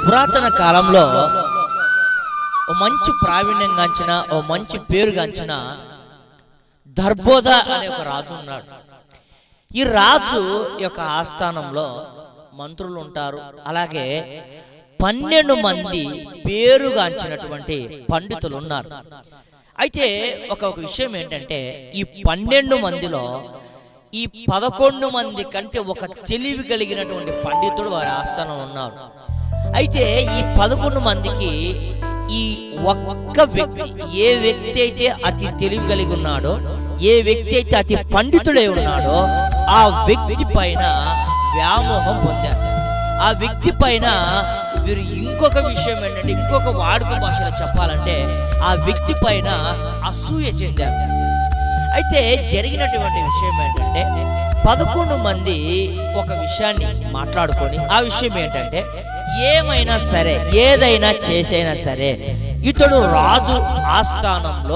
పురాతన కాలంలో ఓ మంచి ప్రావీణ్యం గాంచిన ఓ మంచి పేరు గాంచిన దర్బోధ అనే ఒక రాజు ఉన్నాడు ఈ రాజు యొక్క ఆస్థానంలో మంత్రులు ఉంటారు అలాగే పన్నెండు మంది పేరుగాంచినటువంటి పండితులు ఉన్నారు అయితే ఒక ఒక విషయం ఏంటంటే ఈ పన్నెండు మందిలో ఈ పదకొండు మంది కంటే ఒక తెలివి కలిగినటువంటి పండితుడు వారి ఆస్థానం ఉన్నారు అయితే ఈ పదకొండు మందికి ఈ ఒక్క వ్యక్తి ఏ వ్యక్తి అయితే అతి తెలివి కలిగి ఉన్నాడో ఏ వ్యక్తి అయితే అతి పండితుడై ఉన్నాడో ఆ వ్యక్తి పైన వ్యామోహం పొందారు ఆ వ్యక్తి పైన వీరు ఇంకొక విషయం ఏంటంటే ఇంకొక వాడుక భాషలో చెప్పాలంటే ఆ వ్యక్తి పైన అసూయ చెందారు అయితే జరిగినటువంటి విషయం ఏంటంటే పదకొండు మంది ఒక విషయాన్ని మాట్లాడుకొని ఆ విషయం ఏంటంటే ఏమైనా సరే ఏదైనా చేసైనా సరే ఇతడు రాజు ఆస్థానంలో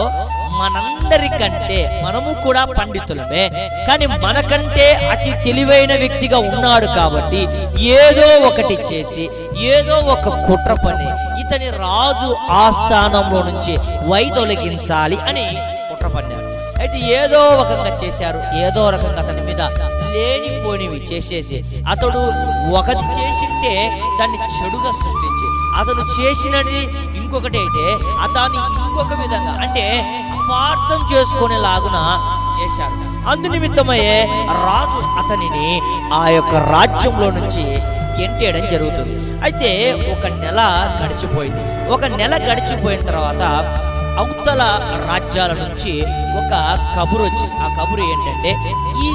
మనందరికంటే మనము కూడా పండితులమే కానీ మనకంటే అతి తెలివైన వ్యక్తిగా ఉన్నాడు కాబట్టి ఏదో ఒకటి చేసి ఏదో ఒక కుట్ర పని ఇతని రాజు ఆస్థానంలో నుంచి వైదొలగించాలి అని కుట్ర పన్నారు అయితే ఏదో రకంగా చేశారు ఏదో రకంగా అతని మీద లేనిపోనివి చేసేసి అతడు ఒకటి చేసింటే దాన్ని చెడుగా సృష్టించి అతను చేసినది ఇంకొకటి అయితే అతన్ని ఇంకొక విధంగా అంటే అపార్థం చేసుకునేలాగున చేశారు అందు నిమిత్తమయ్యే రాజు అతనిని ఆ యొక్క రాజ్యంలో నుంచి గెంటేయడం జరుగుతుంది అయితే ఒక నెల గడిచిపోయింది ఒక నెల గడిచిపోయిన తర్వాత అవతల రాజ్యాల నుంచి ఒక కబురు వచ్చింది ఆ కబురు ఏంటంటే ఈ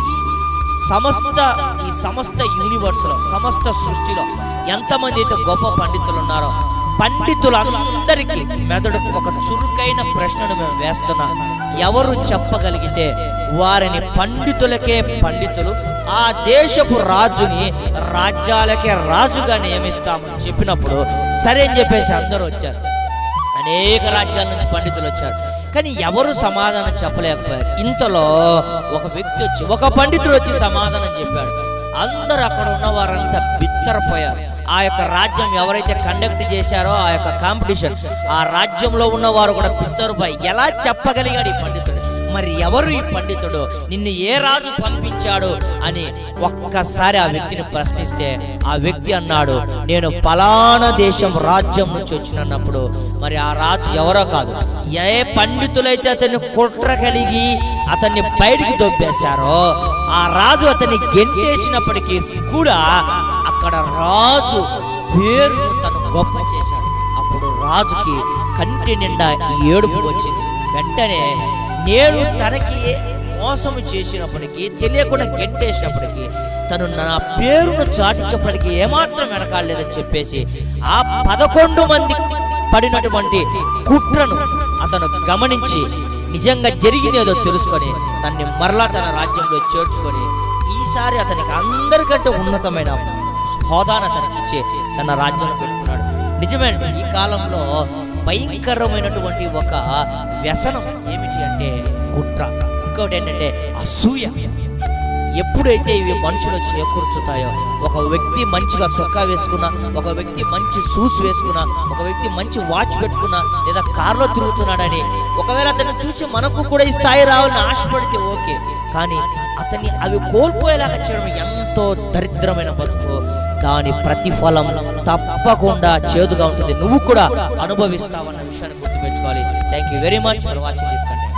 సమస్త ఈ సమస్త యూనివర్స్ లో సమస్త సృష్టిలో ఎంతమంది అయితే గొప్ప పండితులు ఉన్నారో పండితులందరికీ మెదడుకు ఒక చురుకైన ప్రశ్నను మేము వేస్తున్నాం ఎవరు చెప్పగలిగితే వారిని పండితులకే పండితులు ఆ దేశపు రాజుని రాజ్యాలకే రాజుగా నియమిస్తామని చెప్పినప్పుడు సరే అని చెప్పేసి అందరూ వచ్చారు అనేక రాజ్యాల నుంచి పండితులు వచ్చారు కానీ ఎవరు సమాధానం చెప్పలేకపోయారు ఇంతలో ఒక వ్యక్తి వచ్చి ఒక పండితుడు వచ్చి సమాధానం చెప్పాడు అందరూ అక్కడ ఉన్న వారంతా బిత్తరపోయారు ఆ యొక్క రాజ్యం ఎవరైతే కండక్ట్ చేశారో ఆ యొక్క కాంపిటీషన్ ఆ రాజ్యంలో ఉన్న వారు కూడా బిత్తరుపోయి ఎలా చెప్పగలిగాడు ఈ పండితుడు మరి ఎవరు ఈ పండితుడు నిన్ను ఏ రాజు పంపించాడు అని ఒక్కసారి ఆ వ్యక్తిని ప్రశ్నిస్తే ఆ వ్యక్తి అన్నాడు నేను పలానా దేశం రాజ్యం నుంచి వచ్చినప్పుడు మరి ఆ రాజు ఎవరో కాదు ఏ పండితులైతే అతన్ని కుట్ర కలిగి అతన్ని బయటికి దొబ్బేశారో ఆ రాజు అతన్ని గెంటేసినప్పటికీ కూడా అక్కడ రాజు పేరును తను గొప్ప చేశాడు అప్పుడు రాజుకి కంటి నిండా ఏడుపు వచ్చింది వెంటనే నేను తనకి మోసం చేసినప్పటికీ తెలియకుండా గెంటేసినప్పటికీ తను నా పేరును చాటించినప్పటికీ ఏమాత్రం వెనకాలేదని చెప్పేసి ఆ పదకొండు మంది పడినటువంటి కుట్రను అతను గమనించి నిజంగా జరిగినేదో తెలుసుకొని తన్ని మరలా తన రాజ్యంలో చేర్చుకొని ఈసారి అతనికి అందరికంటే ఉన్నతమైన హోదాను అతనికి ఇచ్చి తన రాజ్యంలో పెట్టుకున్నాడు నిజమే అండి ఈ కాలంలో భయంకరమైనటువంటి ఒక వ్యసనం ఏమిటి అంటే కుట్ర ఇంకోటి ఏంటంటే అసూయ ఎప్పుడైతే ఇవి మనుషులు చేకూర్చుతాయో ఒక వ్యక్తి మంచిగా చొక్కా వేసుకున్నా ఒక వ్యక్తి మంచి షూస్ వేసుకున్నా ఒక వ్యక్తి మంచి వాచ్ పెట్టుకున్నా లేదా కార్లో తిరుగుతున్నాడని ఒకవేళ అతన్ని చూసి మనకు కూడా ఈ స్థాయి రావాలని ఆశపడితే ఓకే కానీ అతన్ని అవి కోల్పోయేలాగా చేయడం ఎంతో దరిద్రమైన బతుకు దాని ప్రతిఫలం తప్పకుండా చేదుగా ఉంటుంది నువ్వు కూడా అనుభవిస్తావన్న విషయాన్ని గుర్తుపెట్టుకోవాలి thank you very much for watching this content